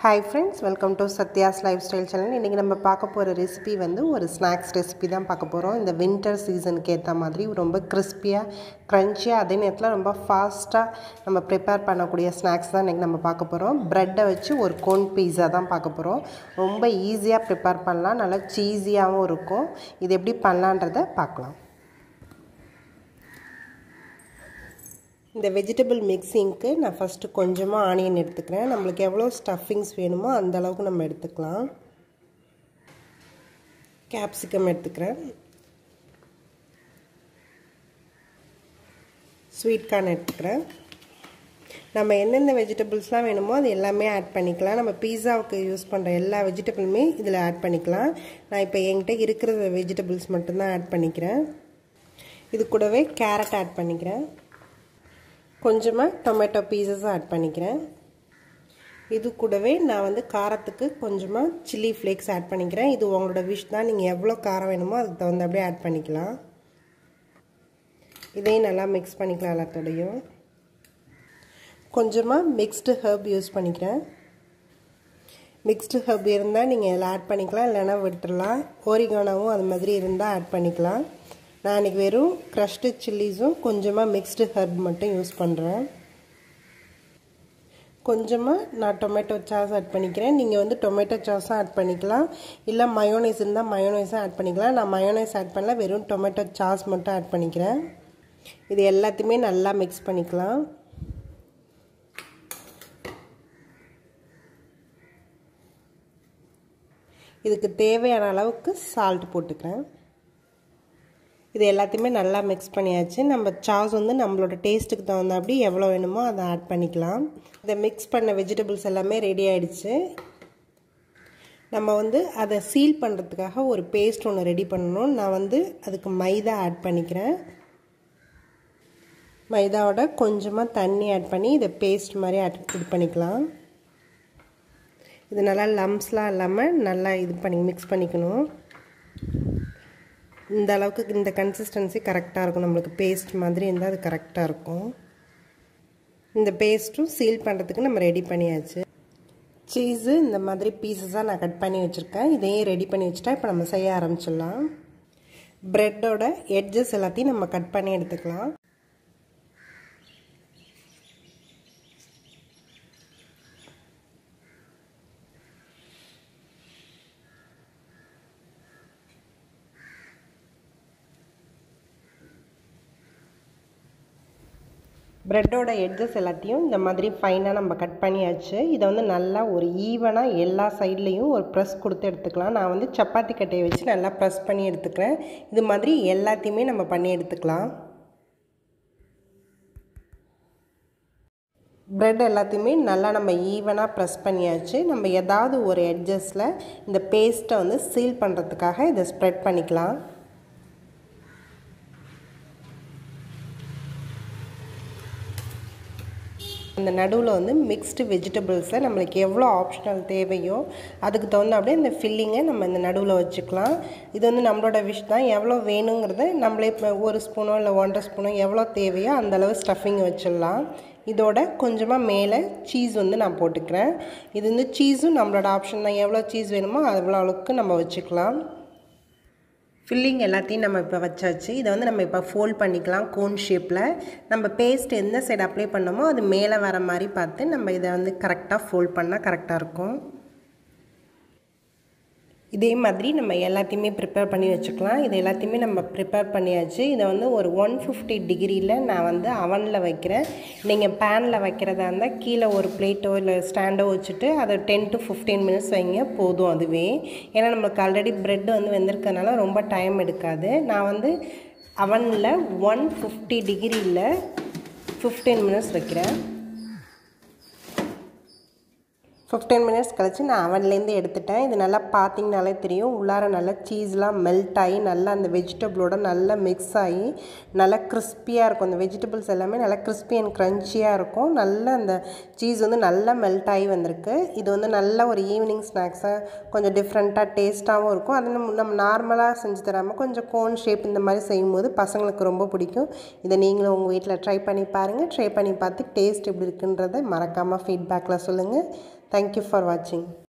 hi friends welcome to Sathya's lifestyle channel இன்றைக்கி நம்ம பார்க்க போகிற ரெசிபி வந்து ஒரு ஸ்நாக்ஸ் ரெசிபி தான் பார்க்க போகிறோம் இந்த வின்டர் சீசனுக்கு ஏற்ற மாதிரி ரொம்ப கிறிஸ்பியாக க்ரன்ச்சியாக அதே நேரத்தில் ரொம்ப ஃபாஸ்ட்டாக நம்ம ப்ரிப்பேர் பண்ணக்கூடிய ஸ்நாக்ஸ் தான் இன்றைக்கி நம்ம பார்க்க போகிறோம் ப்ரெட்டை வச்சு ஒரு கோன் பீஸா தான் பார்க்க போகிறோம் ரொம்ப ஈஸியாக ப்ரிப்பேர் பண்ணலாம் நல்லா சீஸியாகவும் இருக்கும் இது எப்படி பண்ணலான்றதை பார்க்கலாம் இந்த வெஜிடபிள் மிக்சிங்க்கு நான் ஃபஸ்ட்டு கொஞ்சமாக ஆனியன் எடுத்துக்கிறேன் நம்மளுக்கு எவ்வளோ ஸ்டஃபிங்ஸ் வேணுமோ அந்த அளவுக்கு நம்ம எடுத்துக்கலாம் கேப்சிகம் எடுத்துக்கிறேன் ஸ்வீட் கார்ன் எடுத்துக்கிறேன் நம்ம எந்தெந்த வெஜிடபிள்ஸ்லாம் வேணுமோ அது எல்லாமே ஆட் பண்ணிக்கலாம் நம்ம பீஸாவுக்கு யூஸ் பண்ணுற எல்லா வெஜிடபிளுமே இதில் ஆட் பண்ணிக்கலாம் நான் இப்போ என்கிட்ட இருக்கிற வெஜிடபிள்ஸ் மட்டும்தான் ஆட் பண்ணிக்கிறேன் இது கூடவே கேரட் ஆட் பண்ணிக்கிறேன் கொஞ்சமாக டொமேட்டோ பீசஸும் ஆட் பண்ணிக்கிறேன் இது கூடவே நான் வந்து காரத்துக்கு கொஞ்சமாக சில்லி ஃப்ளேக்ஸ் ஆட் பண்ணிக்கிறேன் இது உங்களோட விஷ் தான் நீங்கள் எவ்வளோ காரம் வேணுமோ அதுக்கு தகுந்தபடியே ஆட் பண்ணிக்கலாம் இதையும் நல்லா மிக்ஸ் பண்ணிக்கலாம் எல்லாத்தோடையும் கொஞ்சமாக மிக்ஸ்டு ஹர்ப் யூஸ் பண்ணிக்கிறேன் மிக்ஸ்டு ஹர்ப் இருந்தால் நீங்கள் இதில் ஆட் பண்ணிக்கலாம் இல்லைனா விட்டுடலாம் ஓரிகானாவும் அது மாதிரி இருந்தால் ஆட் பண்ணிக்கலாம் நான் இன்றைக்கி வெறும் க்ரஷ்டு சில்லிஸும் கொஞ்சமாக மிக்ஸ்டு ஹர்ப் மட்டும் யூஸ் பண்ணுறேன் கொஞ்சமாக நான் டொமேட்டோ சாஸ் ஆட் பண்ணிக்கிறேன் நீங்கள் வந்து டொமேட்டோ சாஸும் ஆட் பண்ணிக்கலாம் இல்லை மயோனைஸ் இருந்தால் மயோனைஸும் ஆட் பண்ணிக்கலாம் நான் மயோனைஸ் ஆட் பண்ணல வெறும் டொமேட்டோ சாஸ் மட்டும் ஆட் பண்ணிக்கிறேன் இது எல்லாத்தையுமே நல்லா மிக்ஸ் பண்ணிக்கலாம் இதுக்கு தேவையான அளவுக்கு சால்ட் போட்டுக்கிறேன் இது எல்லாத்தையுமே நல்லா மிக்ஸ் பண்ணியாச்சு நம்ம சாஸ் வந்து நம்மளோட டேஸ்ட்டுக்கு தகுந்தாப்படி எவ்வளோ வேணுமோ அதை ஆட் பண்ணிக்கலாம் இதை மிக்ஸ் பண்ண வெஜிடபிள்ஸ் எல்லாமே ரெடி ஆகிடுச்சு நம்ம வந்து அதை சீல் பண்ணுறதுக்காக ஒரு பேஸ்ட் ஒன்று ரெடி பண்ணணும் நான் வந்து அதுக்கு மைதா ஆட் பண்ணிக்கிறேன் மைதாவோட கொஞ்சமாக தண்ணி ஆட் பண்ணி இதை பேஸ்ட் மாதிரி ஆட் இது பண்ணிக்கலாம் இது நல்லா லம்ஸ்லாம் இல்லாமல் நல்லா இது பண்ணி மிக்ஸ் பண்ணிக்கணும் இந்த அளவுக்கு இந்த கன்சிஸ்டன்சி கரெக்டாக இருக்கும் நம்மளுக்கு பேஸ்ட் மாதிரி இருந்தால் அது கரெக்டாக இருக்கும் இந்த பேஸ்ட்டும் சீல் பண்ணுறதுக்கு நம்ம ரெடி பண்ணியாச்சு சீஸு இந்த மாதிரி பீசஸாக நான் கட் பண்ணி வச்சுருக்கேன் இதையும் ரெடி பண்ணி வச்சுட்டா இப்போ நம்ம செய்ய ஆரம்பிச்சிடலாம் ப்ரெட்டோட எட்ஜஸ் எல்லாத்தையும் நம்ம கட் பண்ணி எடுத்துக்கலாம் ப்ரெட்டோட எட்ஜஸ் எல்லாத்தையும் இந்த மாதிரி ஃபைனாக நம்ம கட் பண்ணியாச்சு இதை வந்து நல்லா ஒரு ஈவனாக எல்லா சைட்லேயும் ஒரு ப்ரெஸ் கொடுத்து எடுத்துக்கலாம் நான் வந்து சப்பாத்தி கட்டையை வச்சு நல்லா ப்ரெஸ் பண்ணி எடுத்துக்கிறேன் இது மாதிரி எல்லாத்தையுமே நம்ம பண்ணி எடுத்துக்கலாம் ப்ரெட் எல்லாத்தையுமே நல்லா நம்ம ஈவனாக ப்ரெஸ் பண்ணியாச்சு நம்ம ஏதாவது ஒரு எட்ஜஸில் இந்த பேஸ்ட்டை வந்து சீல் பண்ணுறதுக்காக இதை ஸ்ப்ரெட் பண்ணிக்கலாம் இந்த நடுவில் வந்து மிக்ஸ்டு வெஜிடபிள்ஸை நம்மளுக்கு எவ்வளோ ஆப்ஷனல் தேவையோ அதுக்கு தகுந்த அப்படியே இந்த ஃபில்லிங்கை நம்ம இந்த நடுவில் வச்சுக்கலாம் இது வந்து நம்மளோட விஷ் தான் எவ்வளோ வேணுங்கிறத நம்மளே இப்போ ஒரு ஸ்பூனோ இல்லை ஒன்றரை ஸ்பூனோ எவ்வளோ தேவையோ அந்தளவு ஸ்டஃபிங் வச்சிடலாம் இதோட கொஞ்சமாக மேலே சீஸ் வந்து நான் போட்டுக்கிறேன் இது வந்து சீஸும் நம்மளோட ஆப்ஷன் தான் எவ்வளோ சீஸ் வேணுமோ அவ்வளோ அளவுக்கு நம்ம வச்சுக்கலாம் ஃபில்லிங் எல்லாத்தையும் நம்ம இப்போ வச்சாச்சு இதை வந்து நம்ம இப்போ ஃபோல்ட் பண்ணிக்கலாம் கோன் ஷேப்பில் நம்ம பேஸ்ட் எந்த சைடு அப்ளை பண்ணோமோ அது மேலே வர மாதிரி பார்த்து நம்ம இதை வந்து கரெக்டாக ஃபோல்ட் பண்ணால் கரெக்டாக இருக்கும் இதே மாதிரி நம்ம எல்லாத்தையுமே ப்ரிப்பேர் பண்ணி வச்சுக்கலாம் இது எல்லாத்தையுமே நம்ம ப்ரிப்பேர் பண்ணியாச்சு இதை வந்து ஒரு ஒன் ஃபிஃப்டி டிகிரியில் நான் வந்து அவனில் வைக்கிறேன் நீங்கள் பேனில் வைக்கிறதா இருந்தால் கீழே ஒரு பிளேட்டோ இல்லை ஸ்டாண்டோ வச்சுட்டு அதை டென் டு ஃபிஃப்டீன் மினிட்ஸ் வைங்க போதும் அதுவே ஏன்னா நம்மளுக்கு ஆல்ரெடி ப்ரெட் வந்து வெந்திருக்கனால ரொம்ப டைம் எடுக்காது நான் வந்து அவனில் ஒன் ஃபிஃப்டி டிகிரியில் ஃபிஃப்டீன் மினிட்ஸ் வைக்கிறேன் ஃபிஃப்டீன் மினிட்ஸ் கழித்து நான் அவன்லேருந்து எடுத்துட்டேன் இது நல்லா பார்த்தீங்கனாலே தெரியும் உள்ளார நல்லா சீஸ்லாம் மெல்ட் ஆகி நல்லா அந்த வெஜிடபிளோட நல்லா மிக்ஸ் ஆகி நல்லா கிறிஸ்பியாக இருக்கும் அந்த வெஜிடபிள்ஸ் எல்லாமே நல்லா கிறிஸ்பி அண்ட் க்ரன்ச்சியாக இருக்கும் நல்லா அந்த சீஸ் வந்து நல்லா மெல்ட் ஆகி வந்திருக்கு இது வந்து நல்ல ஒரு ஈவினிங் ஸ்நாக்ஸாக கொஞ்சம் டிஃப்ரெண்ட்டாக டேஸ்ட்டாகவும் இருக்கும் அது நம்ம நம்ம நார்மலாக செஞ்சு தராமல் கொஞ்சம் கோன் ஷேப் இந்த மாதிரி செய்யும்போது பசங்களுக்கு ரொம்ப பிடிக்கும் இதை நீங்களும் உங்கள் வீட்டில் ட்ரை பண்ணி பாருங்கள் ட்ரை பண்ணி பார்த்து டேஸ்ட் எப்படி இருக்குன்றதை மறக்காமல் ஃபீட்பேக்கில் சொல்லுங்கள் தேங்க்யூ ஃபார் வாட்சிங்